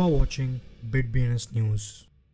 are watching BitBNS News.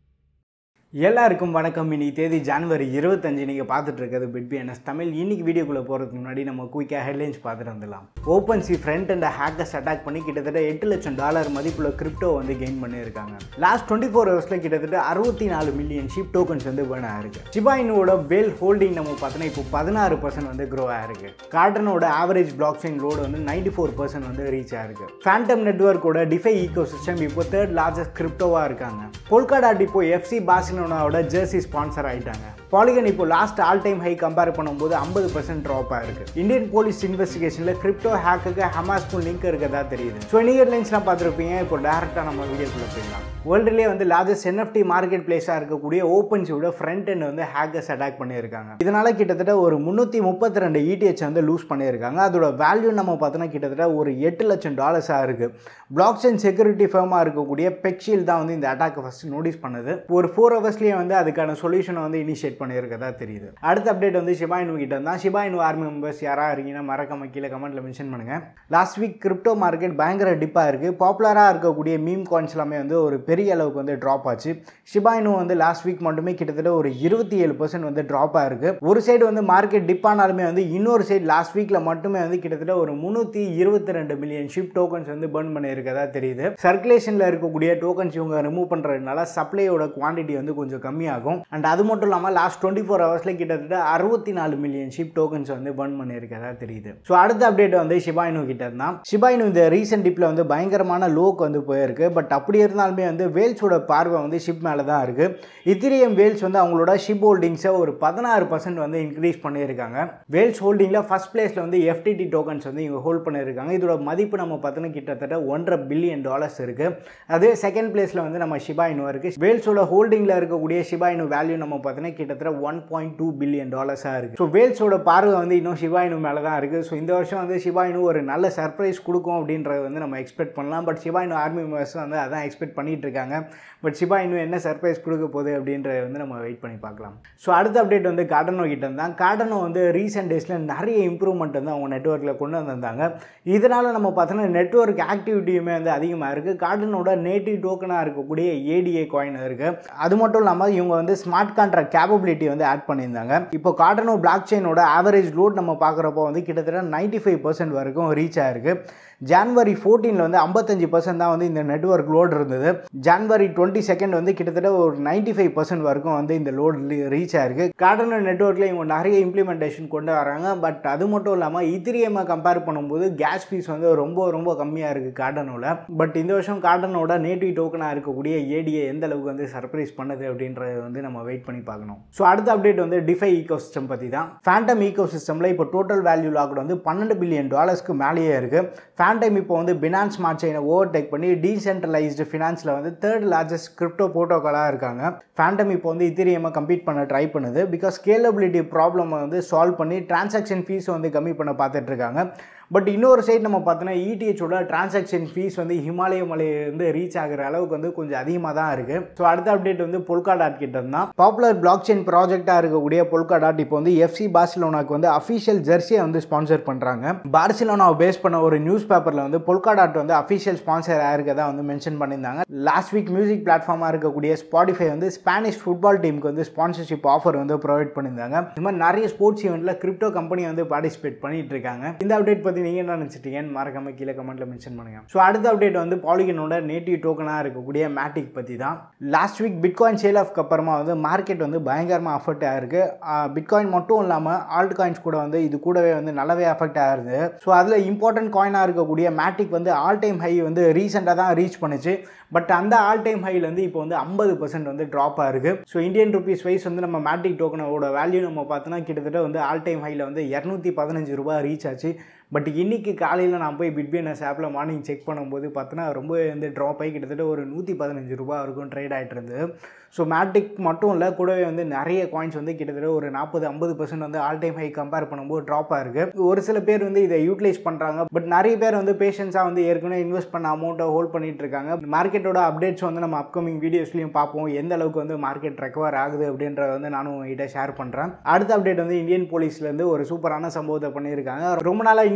எல்லாருக்கும் வணக்கம் இன்னைக்கு தேதி ஜனவரி இருபத்தஞ்சு நீங்கள் பார்த்துட்டு இருக்கிறது பிட்பிஎன்எஸ் தமிழ் இன்னைக்கு வீடியோக்குள்ளே போகிறதுக்கு முன்னாடி நம்ம குயிக்காக ஹெட்லைன்ஸ் பார்த்துட்டு வந்துடலாம் OpenSea front and hackers attack பண்ணி கிட்டத்தட்ட எட்டு லட்சம் டாலர் மதிப்புள்ள கிரிப்டோ வந்து கெயின் பண்ணியிருக்காங்க லாஸ்ட் டுவெண்ட்டி ஃபோர் ஹவர்ஸில் கிட்டத்தட்ட அறுபத்தி நாலு மில்லியன் ஷிப் டோக்கன்ஸ் வந்து பேர்ன் ஆயிருக்கு சிபாயினோட வேல் ஹோல்டிங் நம்ம பார்த்தோன்னா இப்போ பதினாறு பர்சன்ட் வந்து க்ரோ ஆயிருக்கு கார்டனோட ஆவரேஜ் பிளாக் செயின் லோடு வந்து நைன்டி ஃபோர் பர்சன்ட் வந்து ரீச் ஆயிருக்கு ஃபேண்டம் நெட்ஒர்க்கோட டிஃபை ஈகோ சிஸ்டம் இப்போ தேர்ட் லார்ஜஸ்ட் கிரிப்டோவாக இருக்காங்க பொல்காடாட் இப்போ எஃப்சி பார்சிலோனாவோட ஜெர்சி ஸ்பான்சர் ஆயிட்டாங்க பாலிகன் இப்போ last all time high compare பண்ணும்போது ஐம்பது பர்சன்ட் ட்ராப் ஆயிருக்கு இந்தியன் போலீஸ் இன்வெஸ்டிகேஷனில் கிரிப்டோ ஹேக்குக்கு ஹமாஸ்க்கும் லிங்க் இருக்கதா தெரியுது ஸோ நீங்கள் ஹெட்லைன்ஸ்லாம் பார்த்துருப்பீங்க இப்போ டேரெக்டாக நம்ம வீடியோக்குள்ளே போயிடலாம் வேர்ல்டுலேயே வந்து லார்ஜஸ்ட் என்எஃப்டி மார்க்கெட் பிளேஸாக இருக்கக்கூடிய ஓப்பன்ஸோட ஃப்ரண்ட் எண்ட் வந்து ஹேக்கர்ஸ் அட்டாக் பண்ணியிருக்காங்க இதனால கிட்டத்தட்ட ஒரு முந்நூற்றி முப்பத்தி ரெண்டு இடிஹெச் வந்து லூஸ் பண்ணியிருக்காங்க அதோட வேல்யூ நம்ம பார்த்தோன்னா கிட்டத்தட்ட ஒரு எட்டு லட்சம் டாலர்ஸாக இருக்குது பிளாக் செயின் செக்யூரிட்டி ஃபேமாக இருக்கக்கூடிய பெக்ஷீல் தான் வந்து இந்த அட்டாக்கை ஃபஸ்ட்டு நோட்டீஸ் பண்ணுது ஒரு ஃபோர் ஹவர்ஸ்லேயே வந்து அதுக்கான சொல்யூஷனை வந்து இனிஷியேட் பண்ணியிருக்கதா தெரியுது அடுத்த அப்டேட் வந்து ஷிபாயினு கிட்ட தான் ஷிபாயினு ஆர்மி மெம்பர்ஸ் யாராக இருக்கீங்கன்னா மறக்காம கீழே கமெண்ட்டில் மென்ஷன் பண்ணுங்கள் லாஸ்ட் வீக் கிரிப்டோ மார்க்கெட் பயங்கர டிப்பாக இருக்குது பாப்புலராக இருக்கக்கூடிய மீம் காயின்ஸ் எல்லாமே வந்து ஒரு பெரிய அளவுக்கு வந்து ட்ராப் ஆச்சு ஷிபாயினு வந்து லாஸ்ட் வீக் மட்டுமே கிட்டத்தட்ட ஒரு இருபத்தி ஏழு பர்சன்ட் வந்து ட்ராப் ஆயிருக்கு ஒரு சைடு வந்து மார்க்கெட் டிப் ஆனாலுமே வந்து இன்னொரு சைடு லாஸ்ட் வீக்கில் மட்டுமே வந்து கிட்டத்தட்ட ஒரு முந்நூற்றி இருபத்தி ரெண்டு மில்லியன் ஷிப் டோக்கன்ஸ் வந்து பர்ன் பண்ணியிருக்கதா தெரியுது சர்க்குலேஷனில் இருக்கக்கூடிய டோக்கன்ஸ் இவங்க ரிமூவ் பண்ணுறதுனால சப்ளையோட குவான்டிட்டி வந்து கொஞ்சம் கம்மியாகும் அண்ட் அது மட்டும் இல்லாமல் லாஸ்ட் டுவெண்ட்டி ஃபோர் ஹவர்ஸில் கிட்டத்தட்ட அறுபத்தி நாலு மில்லியன் ஷிப் டோக்கன்ஸ் வந்து பர்ன் பண்ணியிருக்கதா தெரியுது ஸோ அடுத்த அப்டேட் வந்து ஷிபாயினு கிட்ட தான் ஷிபாயினு இந்த ரீசெண்ட் டிப்பில் வந்து பயங்கரமான லோக்கு வந்து போயிருக்கு பட் அப்படி இருந்தாலுமே வந்து வேல்ஸோட பார்வை வந்து ஷிப் மேலே தான் இருக்குது இத்திரியம் வேல்ஸ் வந்து அவங்களோட ஷிப் ஹோல்டிங்ஸை ஒரு பதினாறு பர்சன்ட் வந்து இன்க்ரீஸ் பண்ணியிருக்காங்க வேல்ஸ் ஹோல்டிங்கில் ஃபஸ்ட் பிளேஸில் வந்து எஃப்டிடி டோக்கன்ஸ் வந்து இவங்க ஹோல்ட் பண்ணியிருக்காங்க இதோட மதிப்பு நம்ம பார்த்தோன்னா கிட்டத்தட்ட ஒன்றரை பில்லியன் டாலர்ஸ் இருக்குது அதே செகண்ட் பிளேஸில் வந்து நம்ம ஷிபா இனு இருக்குது வேல்ஸோட ஹோல்டிங்கில் இருக்கக்கூடிய ஷிபா இனு வேல்யூ நம்ம பார்த்தோன்னா கிட்டத்தட்ட ஒன் பாயிண்ட் டூ பில்லியன் டாலர்ஸாக இருக்குது ஸோ வேல்ஸோட பார்வை வந்து இன்னும் ஷிபா இனு மேலே தான் இருக்குது ஸோ இந்த வருஷம் வந்து ஷிபா இனு ஒரு நல்ல சர்ப்ரைஸ் கொடுக்கும் அப்படின்றத வந்து நம்ம எக்ஸ்பெக்ட் பண்ணலாம் but Shiba Inu army members வந்து அதான் எக்ஸ்பெக்ட் பண்ணிட்டு இருக்காங்க பட் ஷிபா இன்னும் என்ன சர்ப்ரைஸ் கொடுக்க போகுது அப்படின்றத வந்து நம்ம வெயிட் பண்ணி பார்க்கலாம் ஸோ அடுத்த அப்டேட் வந்து கார்டனோ கிட்ட தான் கார்டனோ வந்து ரீசெண்ட் டேஸில் நிறைய இம்ப்ரூவ்மெண்ட் வந்து அவங்க நெட்ஒர்க்கில் கொண்டு வந்திருந்தாங்க இதனால் நம்ம பார்த்தோன்னா நெட்ஒர்க் ஆக்டிவிட்டியுமே வந்து அதிகமாக இருக்குது கார்டனோட நேட்டிவ் டோக்கனாக இருக்கக்கூடிய ஏடிஏ காயின் இருக்குது அது மட்டும் இல்லாமல் இவங்க வந்து ஸ்மார்ட் கான்ட்ராக்ட் கேப்பபிலிட்டி வந்து ஆட் பண்ணியிருந்தாங்க இப்போ கார்டனோ பிளாக் செயினோட ஆவரேஜ் லோட் நம்ம பார்க்குறப்போ வந்து கிட்டத்தட்ட நைன்டி ஃபைவ் பர்சன்ட் வரைக்கும் ரீச் ஆயிருக்கு ஜான்வரி ஃபோர்டீனில் வந்து ஐம்பத்தஞ்சு பர்சன்ட் தான் வந்து இந்த நெட்ஒர்க் லோடு இருந்தது ஜான்வரி டுவெண்ட்டி செகண்ட் வந்து கிட்டத்தட்ட ஒரு நைன்டி ஃபைவ் பர்சன்ட் வரைக்கும் வந்து இந்த லோடு ரீச் ஆயிருக்கு கார்டனோ நெட்ஒர்க்கில் இவங்க நிறைய இம்ப்ளிமெண்டேஷன் கொண்டு வராங்க பட் அது மட்டும் இல்லாமல் இத்திரியமாக கம்பேர் பண்ணும்போது கேஸ் ஃபீஸ் வந்து ரொம்ப ரொம்ப கம்மியாக இருக்குது கார்டனோவில் பட் இந்த வருஷம் கார்டனோட நேட்டிவ் டோக்கனாக இருக்கக்கூடிய ஏடிஏ எந்த அளவுக்கு வந்து சர்ப்ரைஸ் பண்ணுது அப்படின்றத வந்து நம்ம வெயிட் பண்ணி பார்க்கணும் ஸோ அடுத்த அப்டேட் வந்து டிஃபை ஈகோ சிஸ்டம் பற்றி தான் ஃபேண்டம் ஈகோ சிஸ்டமில் இப்போ டோட்டல் வேல்யூ லாக்டு வந்து பன்னெண்டு பில்லியன் டாலர்ஸ்க்கு மேலேயே இருக்குது ஃபேண்டம் இப்போ வந்து பினான்ஸ் ஸ்மார்ட் செயினை ஓவர் டேக் பண்ணி டீசென்ட்ரலைஸ்டு ஃபினான்ஸில் வந்து தேர்ட் லார்ஜஸ்ட் கிரிப்டோ போட்டோக்களாக இருக்காங்க ஃபேண்டம் இப்போ வந்து இத்திரியமாக கம்ப்ளீட் பண்ண ட்ரை பண்ணுது பிகாஸ் ஸ்கேலபிலிட்டி ப்ராப்ளம் வந்து சால்வ் பண்ணி டிரான்சாக்ஷன் ஃபீஸ் வந்து கம்மி பண்ண பார்த்துட்டு இருக்காங்க பட் இன்னொரு சைடு நம்ம பார்த்தோன்னா இடிஹெச்சோட டிரான்சாக்ஷன் ஃபீஸ் வந்து ஹிமாலய மலையிலேருந்து ரீச் ஆகிற அளவுக்கு வந்து கொஞ்சம் அதிகமாக தான் இருக்குது ஸோ அடுத்த அப்டேட் வந்து பொல்கா டாட் கிட்ட தான் பாப்புலர் பிளாக் செயின் ப்ராஜெக்டாக இருக்கக்கூடிய பொல்கா டாட் இப்போ வந்து எஃப்சி பார்சிலோனாக்கு வந்து அஃபிஷியல் ஜெர்சியை வந்து ஸ்பான்சர் பண்ணுறாங்க பார்சிலோனாவை பேஸ் பண்ண ஒரு நியூஸ் பேப்பரில் வந்து பொல்கா டாட் வந்து அஃபிஷியல் ஸ்பான்சர் ஆயிருக்கதா வந்து மென்ஷன் பண்ணியிருந்தாங்க லாஸ்ட் வீக் மியூசிக் பிளாட்ஃபார்மாக இருக்கக்கூடிய ஸ்பாடிஃபை வந்து ஸ்பானிஷ் ஃபுட்பால் டீமுக்கு வந்து ஸ்பான்சர்ஷிப் ஆஃபர் வந்து ப்ரொவைட் பண்ணியிருந்தாங்க இது மாதிரி நிறைய ஸ்போர்ட்ஸ் ஈவெண்ட்டில் கிரிப்டோ கம்பெனி வந்து பார்ட்டிசிபேட் பண்ணிட்டு இருக்காங்க இந்த அப்டேட் பற்றி நீங்கள் என்ன நினச்சிட்டீங்கன்னு மறக்காம கீழே கமெண்ட்டில் மென்ஷன் பண்ணுங்க ஸோ அடுத்த அப்டேட் வந்து பாலிகனோட நேட்டிவ் டோக்கனாக இருக்கக்கூடிய மேட்டிக் பற்றி தான் லாஸ்ட் வீக் பிட்காயின் சேல் ஆஃப்க்கு அப்புறமா வந்து மார்க்கெட் வந்து பயங்கரமாக அஃபெக்ட் ஆயிருக்கு பிட்காயின் மட்டும் இல்லாமல் ஆல்ட் காயின்ஸ் கூட வந்து இது கூடவே வந்து நல்லாவே அஃபெக்ட் ஆயிருது ஸோ அதில் இம்பார்ட்டன்ட் காயினாக இருக்கக்கூடிய மேட்டிக் வந்து ஆல் டைம் ஹை வந்து ரீசெண்டாக தான் ரீச் பண்ணுச்சு பட் அந்த ஆல் டைம் ஹைலேருந்து இப்போ வந்து ஐம்பது பர்சன்ட் வந்து ட்ராப் ஆயிருக்கு ஸோ இந்தியன் ருபீஸ் வைஸ் வந்து நம்ம மேட்டிக் டோக்கனோட வேல்யூ நம்ம பார்த்தோன்னா கிட்டத்தட்ட வந்து ஆல் டைம் ஹையில் வந்து இரநூத்தி பதினஞ்சு ரூபாய் ரீச் ஆச்சு பட் இன்றைக்கி காலையில் நான் போய் பிட்பிஎன்எஸ் ஆப்பில் மார்னிங் செக் பண்ணும்போது பார்த்தோன்னா ரொம்ப வந்து ட்ராப் ஆகி கிட்டத்தட்ட ஒரு நூற்றி பதினஞ்சு ரூபா வரைக்கும் ட்ரேட் ஆகிட்டு இருந்தது ஸோ மேட்டிக் மட்டும் இல்லை கூடவே வந்து நிறைய காயின்ஸ் வந்து கிட்டத்தட்ட ஒரு நாற்பது ஐம்பது பர்சன்ட் வந்து ஆல் டைம் ஹை கம்பேர் பண்ணும்போது ட்ராப் ஆயிருக்கு ஒரு சில பேர் வந்து இதை யூட்டிலைஸ் பண்ணுறாங்க பட் நிறைய பேர் வந்து பேஷன்ஸாக வந்து ஏற்கனவே இன்வெஸ்ட் பண்ண அமௌண்ட்டை ஹோல்ட் பண்ணிட்டு இருக்காங்க மார்க்கெட்டோட அப்டேட்ஸ் வந்து நம்ம அப்கமிங் வீடியோஸ்லையும் பார்ப்போம் எந்த அளவுக்கு வந்து மார்க்கெட் ரெக்கவர் ஆகுது அப்படின்றத வந்து நானும் உங்ககிட்ட ஷேர் பண்ணுறேன் அடுத்த அப்டேட் வந்து இந்தியன் போலீஸ்லேருந்து ஒரு சூப்பரான சம்பவத்தை பண்ணியிருக்காங்க ரொம்ப நாளாக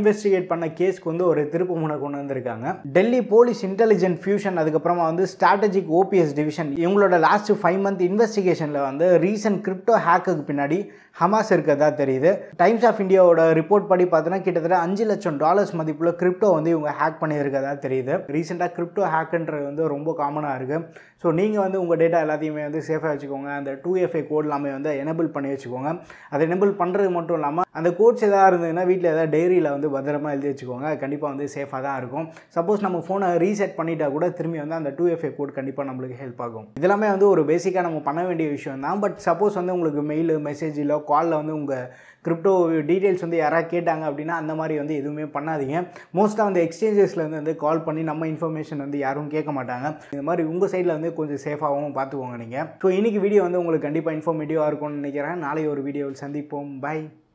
இன்வெஸ்டிகேட் பண்ண கேஸ்க்கு வந்து ஒரு திருப்பு முனை கொண்டு வந்திருக்காங்க டெல்லி போலீஸ் இன்டெலிஜென்ட் ஃபியூஷன் அதுக்கப்புறமா வந்து ஸ்ட்ராட்டஜிக் ஓபிஎஸ் டிவிஷன் இவங்களோட லாஸ்ட் ஃபைவ் மந்த் இன்வெஸ்டிகேஷனில் வந்து ரீசன்ட் கிரிப்டோ ஹேக்குக்கு பின்னாடி ஹமாஸ் இருக்கிறதா தெரியுது டைம்ஸ் ஆஃப் இந்தியாவோட ரிப்போர்ட் படி பார்த்தோன்னா கிட்டத்தட்ட அஞ்சு லட்சம் டாலர்ஸ் மதிப்புள்ள கிரிப்டோ வந்து இவங்க ஹேக் பண்ணியிருக்கதா தெரியுது ரீசெண்டாக கிரிப்டோ ஹேக்குன்றது வந்து ரொம்ப காமனாக இருக்குது ஸோ நீங்கள் வந்து உங்கள் டேட்டா எல்லாத்தையுமே வந்து சேஃபாக வச்சுக்கோங்க அந்த டூ எஃப்ஏ கோட் எல்லாமே வந்து எனபிள் பண்ணி வச்சுக்கோங்க அதை எனபிள் பண்ணுறது மட்டும் இல்லாமல் அந்த கோட்ஸ் எதாவது இருந்ததுன்னா வீட்டில் ஏதாவது டைரியில் வந்து பத்திரமா எழுதி வச்சுக்கோங்க அது கண்டிப்பாக வந்து சேஃபாக தான் இருக்கும் சப்போஸ் நம்ம ஃபோனை ரீசெட் பண்ணிட்டா கூட திரும்பி வந்து அந்த டூ எஃப்ஏ கோட் கண்டிப்பாக நம்மளுக்கு ஹெல்ப் ஆகும் இதெல்லாமே வந்து ஒரு பேசிக்காக நம்ம பண்ண வேண்டிய விஷயம் தான் பட் சப்போஸ் வந்து உங்களுக்கு மெயில் மெசேஜ் இல்லை காலில் வந்து உங்கள் கிரிப்டோ டீட்டெயில்ஸ் வந்து யாராவது கேட்டாங்க அப்படின்னா அந்த மாதிரி வந்து எதுவுமே பண்ணாதீங்க மோஸ்ட்டாக வந்து எக்ஸ்சேஞ்சஸ்லேருந்து வந்து கால் பண்ணி நம்ம இன்ஃபர்மேஷன் வந்து யாரும் கேட்க மாட்டாங்க இந்த மாதிரி உங்கள் சைடில் வந்து கொஞ்சம் சேஃபாகவும் பார்த்துக்கோங்க நீங்கள் ஸோ இன்றைக்கி வீடியோ வந்து உங்களுக்கு கண்டிப்பாக இன்ஃபர்மேட்டிவாக இருக்கும்னு நினைக்கிறேன் நாளை ஒரு வீடியோவில் சந்திப்போம் பை